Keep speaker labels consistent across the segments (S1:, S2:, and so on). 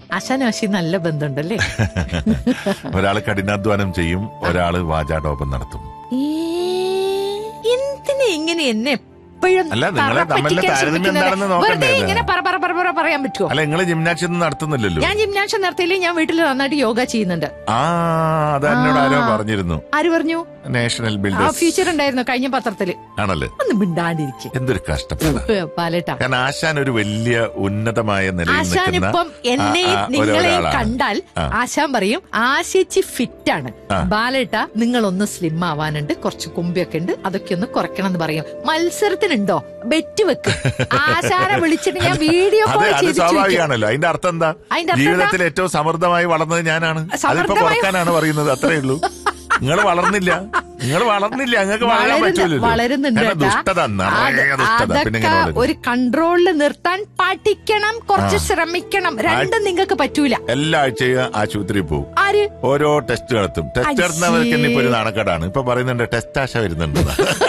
S1: ആശാനും ആശി നല്ല ബന്ധമുണ്ടല്ലേ
S2: ഒരാള് കഠിനാധ്വാനം ചെയ്യും ഒരാള് വാചാടോപം നടത്തും
S1: ഏ, എന്തിനാ ഇങ്ങനെ എന്നെ എപ്പോഴും
S2: അല്ല, നിങ്ങളെ
S1: തറ
S2: തമ്മിലുള്ള
S1: പറ്റിക്കാൻ
S2: താരതമ്യം
S1: ശ്രമിക്കുന്നത്?
S2: എന്താണെന്ന് നോക്കണ്ടേ
S1: വെറുതെ
S2: ഇത്?
S1: ഇങ്ങനെ പറ പറ പറ പറ പറയാൻ പറ്റുമോ
S2: അല്ല നിങ്ങള് ജിംനാഷ്യം ഒന്നും നടത്തുന്നില്ലല്ലോ
S1: ഞാൻ ജിംനാഷ്യം നടത്തിയില്ലേ ഞാൻ വീട്ടിൽ നന്നായിട്ട് യോഗ ചെയ്യുന്നുണ്ട്
S2: ആ അത് എന്നോട് ആരോ പറഞ്ഞിരുന്നു
S1: ആര് പറഞ്ഞു
S2: നാഷണൽ
S1: ആ
S2: ബിൽഡേഴ്സ്
S1: ഫ്യൂച്ചർ ഉണ്ടായിരുന്നു കഴിഞ്ഞ പത്രത്തില്
S2: ആണല്ലേ
S1: ഒന്ന് മിണ്ടാണ്ടിരിക്കും
S2: എന്തൊരു കഷ്ടപ്പാടാ
S1: പാലട്ടാ
S2: കാരണം ആശാൻ ഒരു വലിയ ഉന്നതമായ നിലയിൽ
S1: ആശാൻ
S2: നിൽക്കുന്ന
S1: ഇപ്പം എന്നെയും
S2: ആ, ആ, ഒരു
S1: നിങ്ങളെയും
S2: ഒരാളാണ്.
S1: കണ്ടാൽ
S2: ആ.
S1: ആശാൻ പറയും ആശിച്ച് ഫിറ്റ് ആണ്
S2: ആ.
S1: ബാലേട്ട നിങ്ങളൊന്ന് സ്ലിം ആവാനുണ്ട് കുറച്ച് കുമ്പിയൊക്കെ ഉണ്ട് അതൊക്കെ ഒന്ന് കുറയ്ക്കണം എന്ന് പറയും മത്സരത്തിനുണ്ടോ ബെറ്റ് വെക്ക് ആശാനെ വിളിച്ചിട്ട് ഞാൻ വീഡിയോ
S2: അത്
S1: കോൾ
S2: അത്
S1: ചെയ്ത് ചോദിക്കും.
S2: സ്വാഭാവികമാണല്ലോ അതിന്റെ അർത്ഥം എന്താ
S1: അതിന്റെ അർത്ഥം
S2: ജീവിതത്തിൽ ഏറ്റവും സമൃദ്ധമായി വളർന്നത് ഞാനാണ് അതിപ്പോ
S1: സമൃദ്ധമായി-
S2: കുറക്കാനാണ് പറയുന്നത് അത്രേ ഉള്ളൂ നിങ്ങൾ വളർന്നില്ല നിങ്ങൾ വളർന്നില്ല നിങ്ങൾക്ക് വളരാൻ
S1: വളരുന്ന-
S2: പറ്റൂലല്ലോ
S1: വളരുന്നുണ്ട്
S2: കാരണം
S1: കേട്ടാ.
S2: ദുഷ്ടത നിറയെ
S1: അത്
S2: ദുഷ്ടത പിന്നെ
S1: അതൊക്കെ
S2: ഇങ്ങനെ വളരും.
S1: ഒരു കൺട്രോളിൽ നിർത്താൻ പഠിക്കണം കുറച്ച് ശ്രമിക്കണം രണ്ടും നിങ്ങൾക്ക് പറ്റൂല
S2: എല്ലാ ആഴ്ചയും ആശുപത്രിയിൽ പോകും
S1: ആര്
S2: ഓരോ ടെസ്റ്റ് നടത്തും ടെസ്റ്റ്
S1: അയ്യേ.
S2: നടത്തുന്നവർക്ക് ഇനിയിപ്പോ ഒരു നാണക്കേടാണ് ഇപ്പൊ പറയുന്നുണ്ട് ടെസ്റ്റ് ആശ വരുന്നുണ്ട്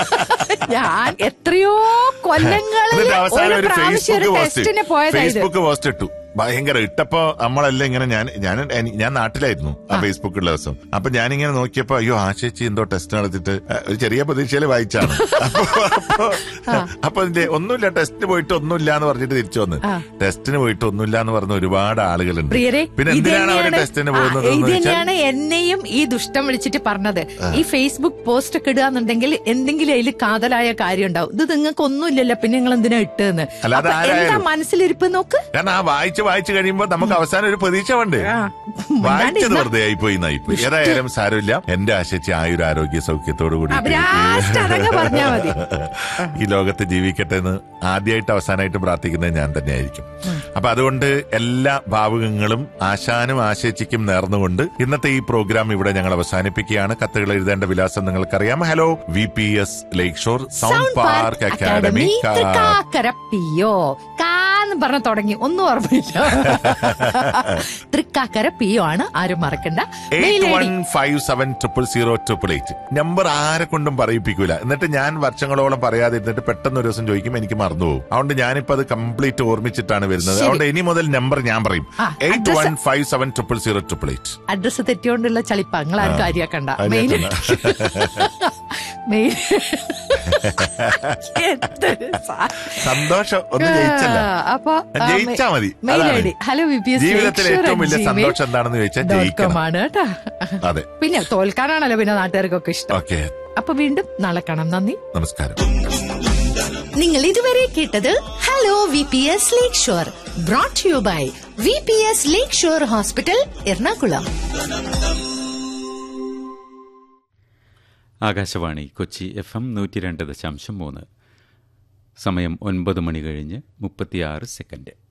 S1: ഞാൻ എത്രയോ കൊല്ലങ്ങളിൽ
S2: എന്നിട്ട് അവസാനം
S1: ഒരു
S2: ഒരു
S1: പ്രാവശ്യം ഒരു
S2: ഫേസ്ബുക്ക്
S1: ടെസ്റ്റിന്
S2: പോസ്റ്റ്
S1: പോയതായത്
S2: ഫേസ്ബുക്ക് പോസ്റ്റ് ഇട്ടു ഭയങ്കര ഇട്ടപ്പോ നമ്മളെല്ലാം ഇങ്ങനെ ഞാൻ ഞാൻ എനി- ഞാൻ നാട്ടിലായിരുന്നു ആ ഫേസ്ബുക്കുള്ള ദിവസം അപ്പൊ ഞാനിങ്ങനെ നോക്കിയപ്പോ അയ്യോ ആ ചേച്ചി എന്തോ ടെസ്റ്റ് നടത്തിയിട്ട് ആ, ഒരു ചെറിയ പ്രതീക്ഷയിൽ വായിച്ചാണ് അപ്പൊ അപ്പൊ അപ്പൊ ഇതിന്റെ ഒന്നുമില്ല ടെസ്റ്റിന് പോയിട്ട് ഒന്നുമില്ല എന്ന് പറഞ്ഞിട്ട് തിരിച്ചു വന്ന്
S1: ആ.
S2: ടെസ്റ്റിന് പോയിട്ട് ഒന്നുമില്ല എന്ന് പറഞ്ഞ ഒരുപാട് ആളുകളുണ്ട്
S1: പ്രിയരെ
S2: പിന്നെ
S1: ഇത്
S2: എന്തിനാണ് അവര്
S1: തന്നെയാണ്
S2: ടെസ്റ്റിന്
S1: ആ,
S2: പോകുന്നത്
S1: ഇത്
S2: എന്ന് വെച്ചാൽ
S1: തന്നെയാണ് എന്നെയും ഈ ദുഷ്ടം വിളിച്ചിട്ട് പറഞ്ഞത് ഈ ഫേസ്ബുക്ക് പോസ്റ്റ് ഒക്കെ ഇടുക എന്നുണ്ടെങ്കിൽ എന്തെങ്കിലും അതിൽ കാതലായ കാര്യം ഉണ്ടാവും ഇത് നിങ്ങൾക്ക് ഒന്നുമില്ലല്ലോ പിന്നെ നിങ്ങൾ എന്തിനാ ഇട്ടെന്ന്
S2: അല്ലാതെ
S1: അപ്പൊ എന്താ
S2: ആരായാലും.
S1: മനസ്സിലിരിപ്പ് നോക്ക്
S2: കാരണം ആ വായിച്ച് വായിച്ച് കഴിയുമ്പോ നമുക്ക് അവസാനം ഒരു പ്രതീക്ഷ വേണ്ടേ
S1: ആ.
S2: വായിച്ചത്
S1: മിണ്ടാണ്ടിരുന്നാ.
S2: വെറുതെ ആയിപ്പോയി നായിപ്പോയി ഏതായാലും സാരമില്ല എന്റെ ആശിച്ച് ആയുരാരോഗ്യ സൗഖ്യത്തോടു കൂടി
S1: അഭിലാഷ് അതങ്ങ് പറഞ്ഞാ മതി.
S2: ഈ ലോകത്ത് ജീവിക്കട്ടെ എന്ന് ആദ്യമായിട്ട് അവസാനമായിട്ട് പ്രാർത്ഥിക്കുന്നത് ഞാൻ തന്നെയായിരിക്കും അപ്പൊ അതുകൊണ്ട് എല്ലാ ഭാവുകങ്ങളും ആശാനും ആശേച്ചിക്കും നേർന്നുകൊണ്ട് ഇന്നത്തെ ഈ പ്രോഗ്രാം ഇവിടെ ഞങ്ങൾ അവസാനിപ്പിക്കുകയാണ് കത്തുകൾ എഴുതേണ്ട വിലാസം നിങ്ങൾക്കറിയാം hello V P S lake shore sound park academy
S1: Thrikkakara PO കാന്ന് പറഞ്ഞ തുടങ്ങി ഒന്നും ഓർമ്മയില്ല തൃക്കാക്കര പിയോ ആണ് ആരും മറക്കണ്ട mail
S2: eight
S1: I
S2: one
S1: D
S2: five seven triple zero triple eight number ആരെ കൊണ്ടും പറയിപ്പിക്കൂല എന്നിട്ട് ഞാൻ വർഷങ്ങളോളം പറയാതെ ഇരുന്നിട്ട് പെട്ടെന്ന് ഒരു ദിവസം ചോദിക്കും എനിക്ക് മറന്നുപോകും അതുകൊണ്ട് ഞാനിപ്പോ അത് കംപ്ലീറ്റ് ഓർമ്മിച്ചിട്ടാണ് വരുന്നത്
S1: ശരി.
S2: അതുകൊണ്ട് ഇനി മുതൽ നമ്പർ ഞാൻ പറയും
S1: ആ,
S2: eight
S1: address-
S2: one five seven triple zero triple eight
S1: address തെറ്റിയോണ്ടുള്ള ചളിപ്പ നിങ്ങൾ ആരും കാര്യാക്കണ്ട മെയിൽ മെയിൽ എന്തൊരു സാ-
S2: സന്തോഷം ഒന്ന് ജയിച്ചല്ല
S1: അപ്പൊ ആ,
S2: ജയിച്ചാ മതി
S1: മെയിൽ
S2: അതാണ്.
S1: I D hello V P S
S2: ജീവിതത്തിൽ ഏറ്റവും വലിയ സന്തോഷം എന്താണെന്ന് ചോദിച്ചാൽ ജയിക്കണം
S1: ആണ് കേട്ടാ
S2: അതെ
S1: പിന്നെ തോൽക്കാനാണല്ലോ പിന്നെ നാട്ടുകാർക്കൊക്കെ ഇഷ്ടം
S2: ഓക്കെ
S1: അപ്പൊ വീണ്ടും നാളെ കാണാം നന്ദി
S2: നമസ്കാരം
S1: നിങ്ങൾ ഇതുവരെ കേട്ടത് hello V P S lake shore brought you by V P S lake shore hospital Ernakulam
S3: Akashvani Kochi F M നൂറ്റി രണ്ട് ദശാംശം മൂന്ന് സമയം ഒൻപത് മണി കഴിഞ്ഞ് മുപ്പത്തിയാറ് സെക്കൻഡ്